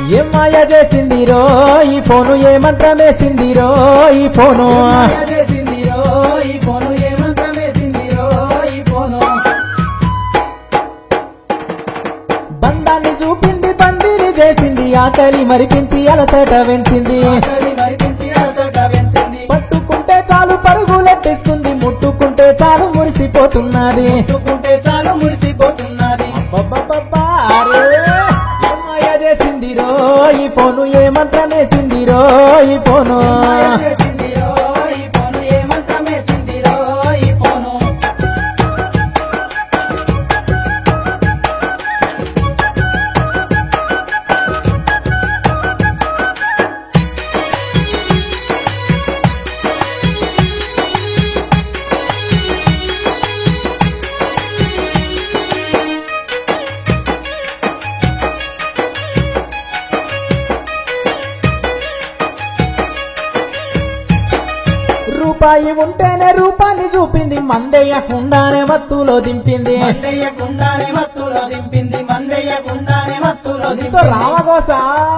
ఏం మాయ చేసిందిరో ఈ ఫోను ఏ మంత్రం వేసిందిరో ఈ ఫోను మాయ చేసిందిరో ఈ ఫోను ఏ మంత్రం వేసిందిరో ఈ ఫోను బంధాన్ని చూపింది బందీని చేసింది ఆకలి మరిపించి అలసట పెంచింది ఆకలి మరిపించి అలసట పెంచింది పట్టుకుంటే చాలు పరుగులెట్టిస్తుంది ముట్టుకుంటే చాలు మురిసిపోతున్నది పట్టుకుంటే చాలు మురిసిపోతున్నది అబ్బబ్బబ్బా, అరే, ఏం మాయ చేసిందిరో ఈ ఫోను ఏ మంత్రం వేసిందిరో ఈ ఫోను మాయ చేసిందిరో ఈ ఫోను ఏ మంత్రం వేసిందిరో ఈ ఫోను రూపాయి ఉంటేనే రూపాన్ని చూపింది మందయ్యకుండానే మత్తులో దింపింది మందయ్యకుండానే మత్తులో దింపింది మందయ్యకుండానే మత్తులో ఎంతో దింపింది రామగోస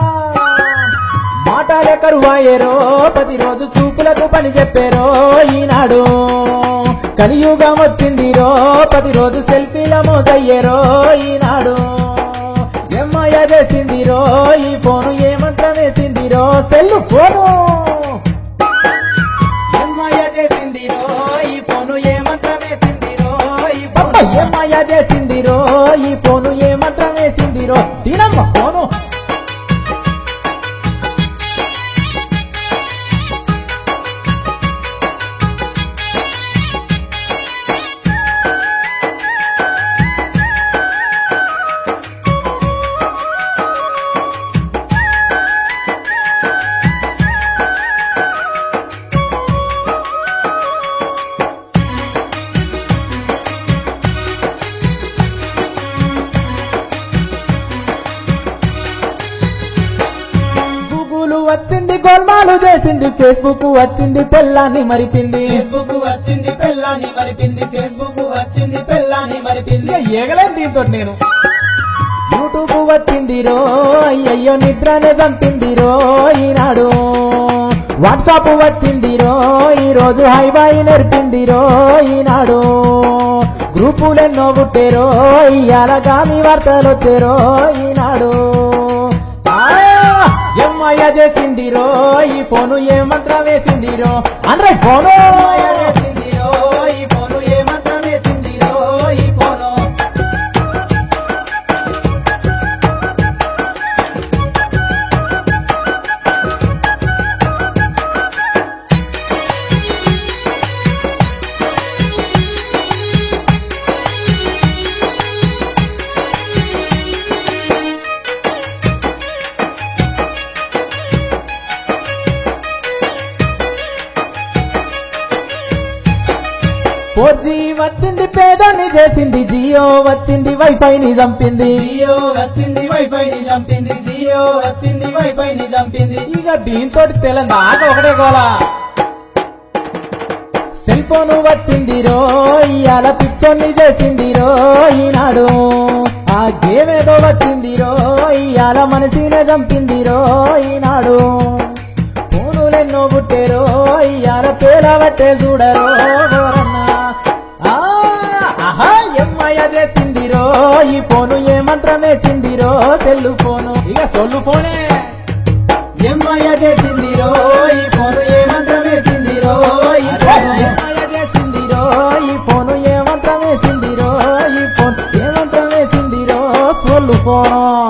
మాటలే కరువాయేరో ప్రతిరోజు చూపులకు పని చెప్పారో ఈనాడు కలియుగం వచ్చిందిరో ప్రతిరోజు సెల్ఫీల మోసయ్యేరో ఈనాడు ఎమ్మయ్య చేసిందిరో ఈ ఫోను ఏ మంత్రం వేసిందిరో సెల్లు ఫోను ఏమయ్య చేసిందిరో ఈ ఫోను ఏ మంత్రం వేసిందిరో ఈ అమ్మ ఫోను ఏమయ్య చేసిందిరో ఈ ఫోను ఏ మంత్రం వేసిందిరో తినమ్మ ఫోను గూగుల్ వచ్చింది గోల్మాలు చేసింది ఫేస్బుక్ వచ్చింది పెళ్ళాన్ని మరిపింది ఫేస్బుక్ వచ్చింది పెళ్ళాన్ని మరిపింది ఫేస్బుక్ వచ్చింది పెళ్ళాన్ని మరిపింది ఎగలేదు దీంతో నేను యూట్యూబ్ వచ్చిందిరో అయ్యయ్యో నిద్రనే చంపిందిరో ఈనాడు వాట్సాప్ వచ్చిందిరో ఈ రోజు హైబాయి నేర్పిందిరో ఈనాడు గ్రూపులెన్నో పుట్టేరో ఇయ్యాల గామి వార్తలు వచ్చేరో ఈనాడు ఆ, ఎమ్మయ్య చేసిందిరో ఈ ఫోను ఏ మంత్రం వేసిందిరో ఆండ్రాయిడ్ ఫోను మాయ చేసిందిరో ఈ ఫోను ఏ మంత్రం వేసిందిరో ఈ ఫోను ఫోర్ జీ వచ్చింది పేదోని చేసింది జియో వచ్చింది వైఫైని చంపింది జియో వచ్చింది వైఫైని చంపింది జియో వచ్చింది వైఫైని చంపింది ఇక దీంతో తెలంగాణ ఒకటే గోలా సెల్ ఫోన్ వచ్చింది రో ఇవాళ పిచ్చోన్ని చేసింది రో ఈనాడు ఆ గేమ్ ఏదో వచ్చింది రో ఇవాళ మనిషినే చంపింది రో ఈనాడు ఫోనులెన్నో పుట్టేరో ఇవాళ పేలబట్టే చూడరో గోరన్నా ఆ, ఆహా ఎమ్మయ్య చేసిందిరో ఈ ఫోను ఏ మంత్రం వేసిందిరో సెల్లు ఫోను ఇక సొల్లు ఫోనే ఎమ్మయ్య చేసిందిరో ఈ ఫోను ఏ మంత్రం వేసిందిరో ఈ ఫోను ఏమయ్య చేసిందిరో ఈ ఫోను ఏ మంత్రం వేసిందిరో ఈ ఫోన్ ఏ మంత్రం వేసిందిరో సొల్లు ఫోను